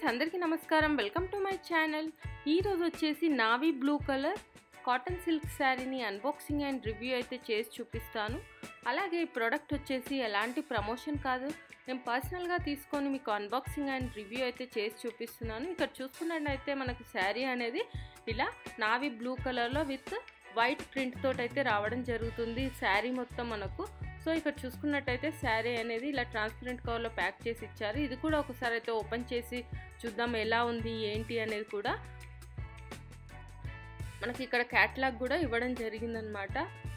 friends అందరికీ నమస్కారం welcome to my channel ఈరోజు వచ్చేసి navy blue colour cotton silk శారీని అన్బాక్సింగ్ అండ్ రివ్యూ అయితే చేసి చూపిస్తాను అలాగే ఈ ప్రోడక్ట్ వచ్చేసి ఎలాంటి ప్రమోషన్ కాదు నేను పర్సనల్గా తీసుకొని మీకు అన్బాక్సింగ్ అండ్ రివ్యూ అయితే చేసి చూపిస్తున్నాను ఇక్కడ చూసుకున్నట్టయితే మనకు శారీ అనేది ఇలా నావీ బ్లూ కలర్లో విత్ వైట్ ప్రింట్ తోటి అయితే రావడం జరుగుతుంది శారీ మొత్తం మనకు సో ఇక్కడ చూసుకున్నట్టయితే శారీ అనేది ఇలా ట్రాన్స్పరెంట్ కవర్లో ప్యాక్ చేసి ఇచ్చారు ఇది కూడా ఒకసారి అయితే ఓపెన్ చేసి చూద్దాం ఎలా ఉంది ఏంటి అనేది కూడా మనకి ఇక్కడ క్యాట్లాగ్ కూడా ఇవ్వడం జరిగిందనమాట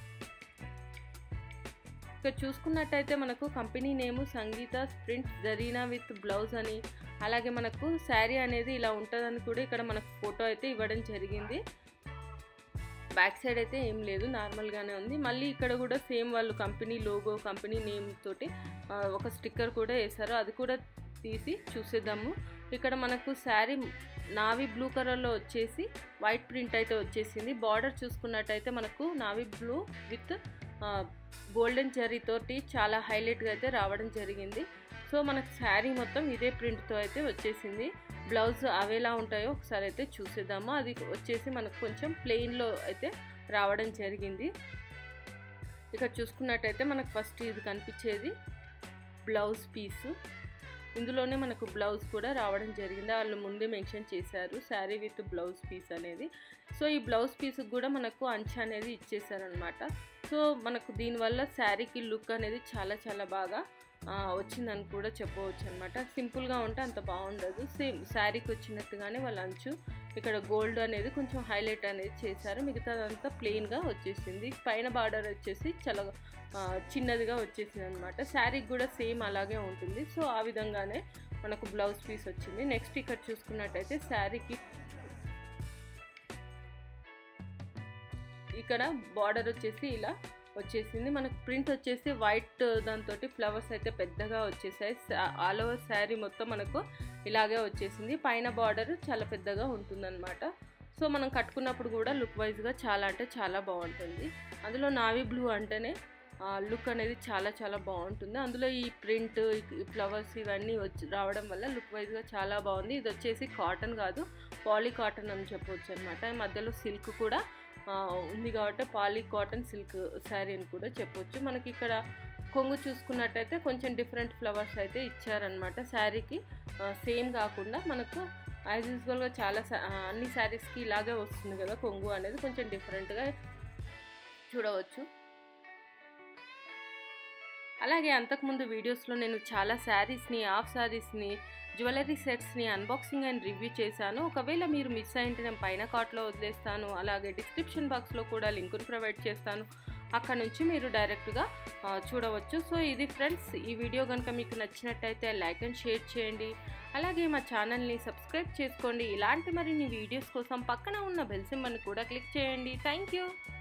ఇక్కడ చూసుకున్నట్టయితే మనకు company name Sangeetha print Zarina with blouse అని అలాగే మనకు శారీ అనేది ఇలా ఉంటుందని కూడా ఇక్కడ మనకు ఫోటో అయితే ఇవ్వడం జరిగింది బ్యాక్ సైడ్ అయితే ఏం లేదు నార్మల్గానే ఉంది మళ్ళీ ఇక్కడ కూడా సేమ్ వాళ్ళు కంపెనీ లోగో కంపెనీ నేమ్ తోటి ఒక స్టిక్కర్ కూడా వేశారు అది కూడా తీసి చూసేద్దాము ఇక్కడ మనకు శారీ నావీ బ్లూ కలర్లో వచ్చేసి వైట్ ప్రింట్ అయితే వచ్చేసింది బార్డర్ చూసుకున్నట్టయితే మనకు నావీ బ్లూ విత్ గోల్డెన్ జరీతోటి చాలా హైలైట్గా అయితే రావడం జరిగింది సో మనకు శారీ మొత్తం ఇదే ప్రింట్తో అయితే వచ్చేసింది బ్లౌజ్ అవి ఎలా ఉంటాయో ఒకసారి అయితే చూసేద్దాము అది వచ్చేసి మనకు కొంచెం ప్లెయిన్లో అయితే రావడం జరిగింది ఇక్కడ చూసుకున్నట్టయితే మనకు ఫస్ట్ ఇది కనిపించేది బ్లౌజ్ పీసు ఇందులోనే మనకు బ్లౌజ్ కూడా రావడం జరిగింది వాళ్ళు ముందే మెన్షన్ చేశారు శారీ విత్ బ్లౌజ్ పీస్ అనేది సో ఈ బ్లౌజ్ పీస్కి కూడా మనకు అంచు అనేది ఇచ్చేసారనమాట సో మనకు దీనివల్ల శారీకి లుక్ అనేది చాలా చాలా బాగా వచ్చిందని కూడా చెప్పవచ్చు అనమాట సింపుల్గా ఉంటే అంత బాగుండదు సేమ్ శారీకి వచ్చినట్టుగానే వాళ్ళ అంచు ఇక్కడ గోల్డ్ అనేది కొంచెం హైలైట్ అనేది చేశారు మిగతాదంతా ప్లెయిన్గా వచ్చేసింది పైన బార్డర్ వచ్చేసి చాలా చిన్నదిగా వచ్చేసింది అనమాట శారీకి కూడా సేమ్ అలాగే ఉంటుంది సో ఆ విధంగానే మనకు బ్లౌజ్ పీస్ వచ్చింది నెక్స్ట్ ఇక్కడ చూసుకున్నట్టయితే శారీకి ఇక్కడ బార్డర్ వచ్చేసి ఇలా వచ్చేసింది మనకు ప్రింట్ వచ్చేసి వైట్ దాంతో ఫ్లవర్స్ అయితే పెద్దగా వచ్చేసాయి ఆల్ ఓవర్ శారీ మొత్తం మనకు ఇలాగే వచ్చేసింది పైన బార్డర్ చాలా పెద్దగా ఉంటుందన్నమాట సో మనం కట్టుకున్నప్పుడు కూడా లుక్ వైజ్గా చాలా అంటే చాలా బాగుంటుంది అందులో నావీ బ్లూ అంటేనే లుక్ అనేది చాలా చాలా బాగుంటుంది అందులో ఈ ప్రింట్ ఫ్లవర్స్ ఇవన్నీ వచ్చి రావడం వల్ల లుక్ వైజ్గా చాలా బాగుంది ఇది వచ్చేసి కాటన్ కాదు పాలీ కాటన్ అని చెప్పవచ్చు అనమాట మధ్యలో సిల్క్ కూడా ఉంది కాబట్టి పాలీ కాటన్ సిల్క్ శారీ అని కూడా చెప్పొచ్చు మనకి ఇక్కడ కొంగు చూసుకున్నట్టయితే కొంచెం డిఫరెంట్ ఫ్లవర్స్ అయితే ఇచ్చారనమాట శారీకి సేమ్ కాకుండా మనకు యాజ్ యూజువల్గా చాలా అన్ని శారీస్కి ఇలాగే వస్తుంది కదా కొంగు అనేది కొంచెం డిఫరెంట్గా చూడవచ్చు అలాగే అంతకుముందు వీడియోస్లో నేను చాలా శారీస్ని హాఫ్ శారీస్ని జ్యువెలరీ సెట్స్ని అన్బాక్సింగ్ అండ్ రివ్యూ చేశాను ఒకవేళ మీరు మిస్ అయింటే నేను పైన కార్ట్లో వదిలేస్తాను అలాగే డిస్క్రిప్షన్ బాక్స్లో కూడా లింకును ప్రొవైడ్ చేస్తాను అక్కడ నుంచి మీరు డైరెక్ట్గా చూడవచ్చు సో ఇది ఫ్రెండ్స్ ఈ వీడియో కనుక మీకు నచ్చినట్టయితే లైక్ అండ్ షేర్ చేయండి అలాగే మా ఛానల్ని సబ్స్క్రైబ్ చేసుకోండి ఇలాంటి మరిన్ని వీడియోస్ కోసం పక్కన ఉన్న బెల్ సింబల్ని కూడా క్లిక్ చేయండి థ్యాంక్ యూ